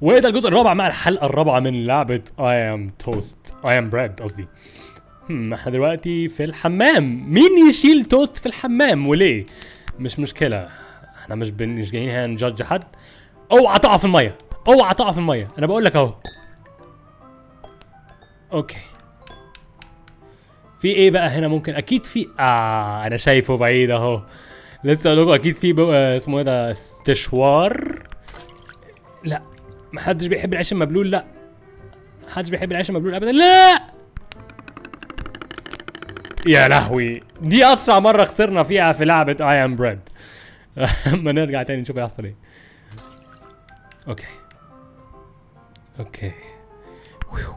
وده الجزء الرابع مع الحلقه الرابعه من لعبه اي ام توست اي ام بريد قصدي هم احنا دلوقتي في الحمام مين يشيل توست في الحمام وليه مش مشكله احنا مش بن... مش جايين هنا نجادج حد اوعى تقع في الميه اوعى تقع في الميه انا بقول لك اهو اوكي في ايه بقى هنا ممكن اكيد في اه انا شايفه بعيد اهو لسه اقول لكم اكيد في بقى اسمه ايه ده استشوار لا محدش بيحب العيش المبلول لا محدش بيحب العيش المبلول ابدا لا يا لهوي دي اسرع مره خسرنا فيها في لعبه اي ام بريد اما نرجع تاني نشوف هيحصل ايه اوكي اوكي ويو.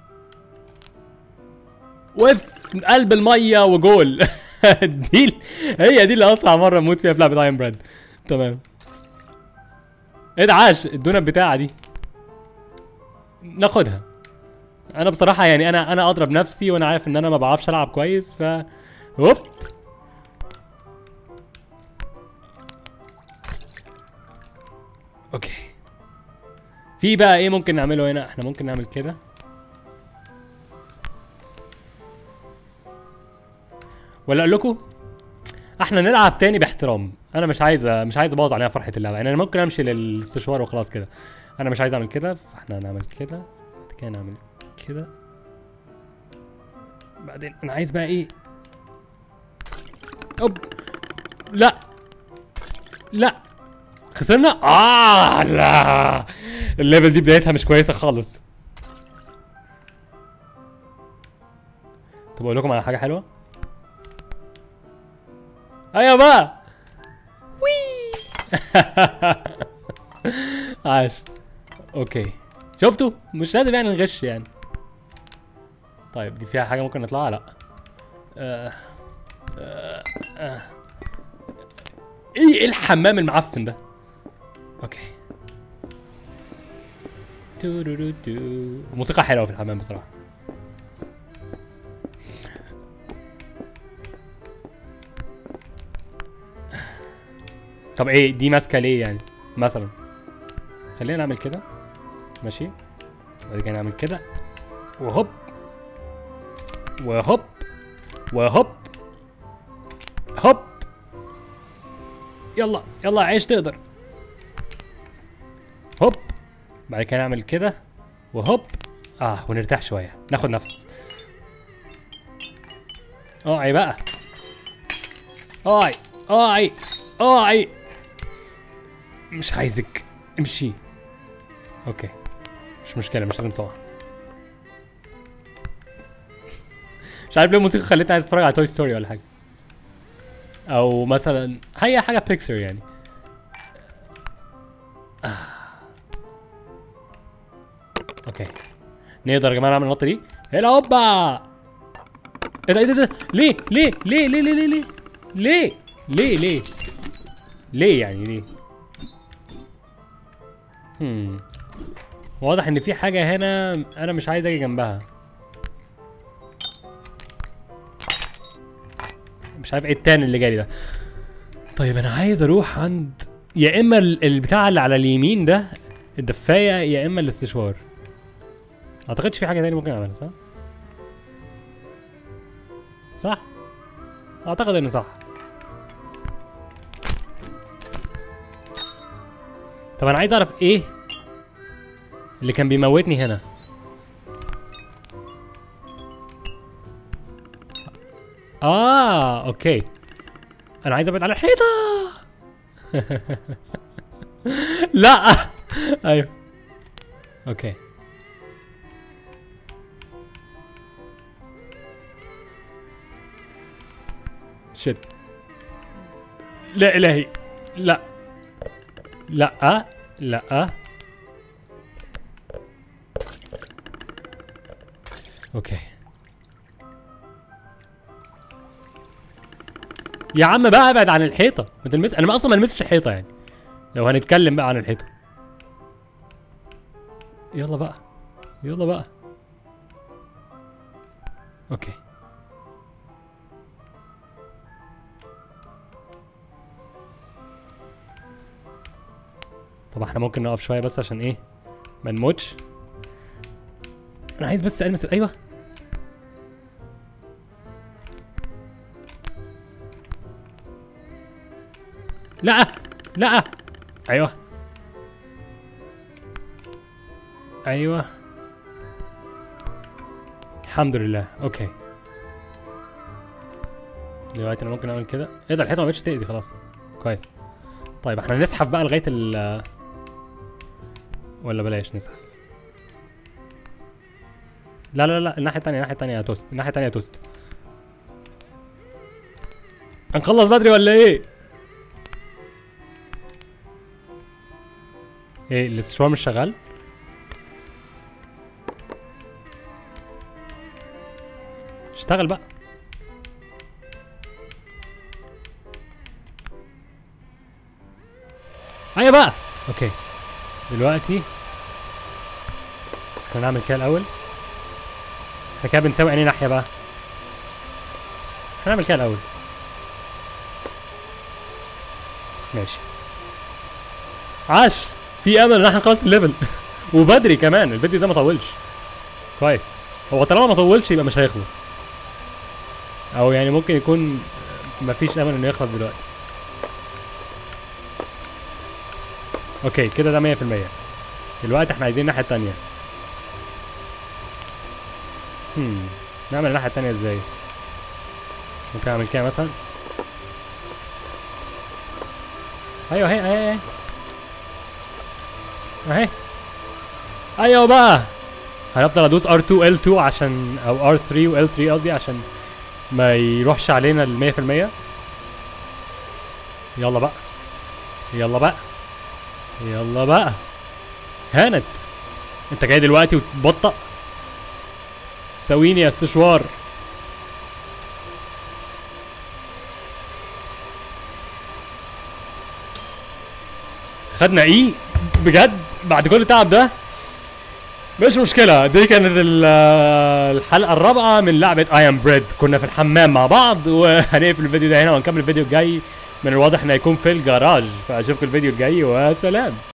وف من قلب الميه وجول دي ال- هي دي اللي اسرع مره نموت فيها في لعبه اي ام بريد تمام ايه ده عاش الدونة بتاعه دي ناخدها انا بصراحه يعني انا انا اضرب نفسي وانا عارف ان انا ما بعرفش العب كويس ف هوب اوكي في بقى ايه ممكن نعمله هنا احنا ممكن نعمل كده ولا اقول لكم احنا نلعب تاني باحترام انا مش عايز مش عايز ابوظ عليها فرحه اللعبه يعني انا ممكن امشي للاستشوار وخلاص كده انا مش عايز اعمل كده فاحنا نعمل كده بعد كده نعمل كده بعدين انا عايز بقى ايه اوب لا لا خسرنا اه لا الليفل دي بدايتها مش كويسه خالص طب اقول لكم على حاجه حلوه ايوه بقى وي عاش اوكي شفتوا مش لازم يعني نغش يعني طيب دي فيها حاجه ممكن نطلعها لا آه. آه. آه. ايه إيه الحمام المعفن ده اوكي تو رو رو تو. الموسيقى حلوه في الحمام بصراحه طب ايه دي ماسكه ليه يعني مثلا خلينا نعمل كده ماشي بعد كده نعمل كده وهوب وهوب وهوب هوب يلا يلا عيش تقدر هوب بعد كده نعمل كده وهوب اه ونرتاح شويه ناخد نفس اوعي بقى اوعي اوعي اوعي مش عايزك امشي اوكي مش مشكله مش لازم تقع مش عارف ليه الموسيقى خلتني عايز اتفرج على توي ستوري ولا حاجه او مثلا هي حاجه بيكسر يعني آه. اوكي نقدر يا جماعه نعمل النقطه دي هلا هوبا ايه ده ايه ده إيه ده ليه ليه ليه ليه ليه ليه ليه ليه ليه ليه ليه يعني ليه هم واضح ان في حاجه هنا انا مش عايز اجي جنبها مش عارف ايه التاني اللي جالي ده طيب انا عايز اروح عند يا اما ال- البتاع اللي على اليمين ده الدفايه يا اما الاستشوار اعتقدش في حاجه تاني ممكن اعملها صح صح اعتقد انه صح طب انا عايز اعرف ايه اللي كان بيموتني هنا اه اوكي انا عايز ابعد على الحيطه لا ايوه اوكي شت لا الهي لا لا لا اوكي يا عم بقى ابعد عن الحيطه ما تلمس انا ما اصلا ما لمستش الحيطه يعني لو هنتكلم بقى عن الحيطه يلا بقى يلا بقى اوكي طب احنا ممكن نقف شويه بس عشان ايه ما نموتش انا عايز بس المس ايوه لا لا ايوه ايوه الحمد لله اوكي دلوقتي انا ممكن اعمل كده ايه ده الحيطه ما بقتش تاذي خلاص كويس طيب احنا نسحب بقى لغايه ال ولا بلاش نسحب لا لا لا الناحيه التانية الناحيه التانية يا توست الناحيه التانية يا توست هنخلص بدري ولا ايه ايه الاستشوار مش شغال اشتغل بقى ايوه بقى اوكي دلوقتي احنا نعمل كده الاول احنا كده بنساوي انهي ناحيه بقى هنعمل كده الاول ماشي عاش في امل ان احنا نخلص الليفل وبدري كمان الفيديو ده ما طولش كويس هو طالما ما طولش يبقى مش هيخلص او يعني ممكن يكون مفيش امل انه يخلص دلوقتي اوكي كده ده 100% دلوقتي احنا عايزين الناحيه التانية هم نعمل الناحيه التانية ازاي ممكن اعمل كده مثلا ايوه اهي اهي اهي اهي ايوه بقى هنفضل ادوس R2 L2 عشان او R3 و L3 قصدي عشان ما يروحش علينا ال 100% يلا بقى يلا بقى يلا بقى هانت انت جاي دلوقتي وتبطأ سويني يا استشوار خدنا ايه بجد بعد كل التعب ده مش مشكلة دي كانت ال- الحلقة الرابعة من لعبة اي ام بريد كنا في الحمام مع بعض وهنقفل الفيديو ده هنا ونكمل الفيديو الجاي من الواضح انه هيكون في الجراج فاشوفكم الفيديو الجاي وسلام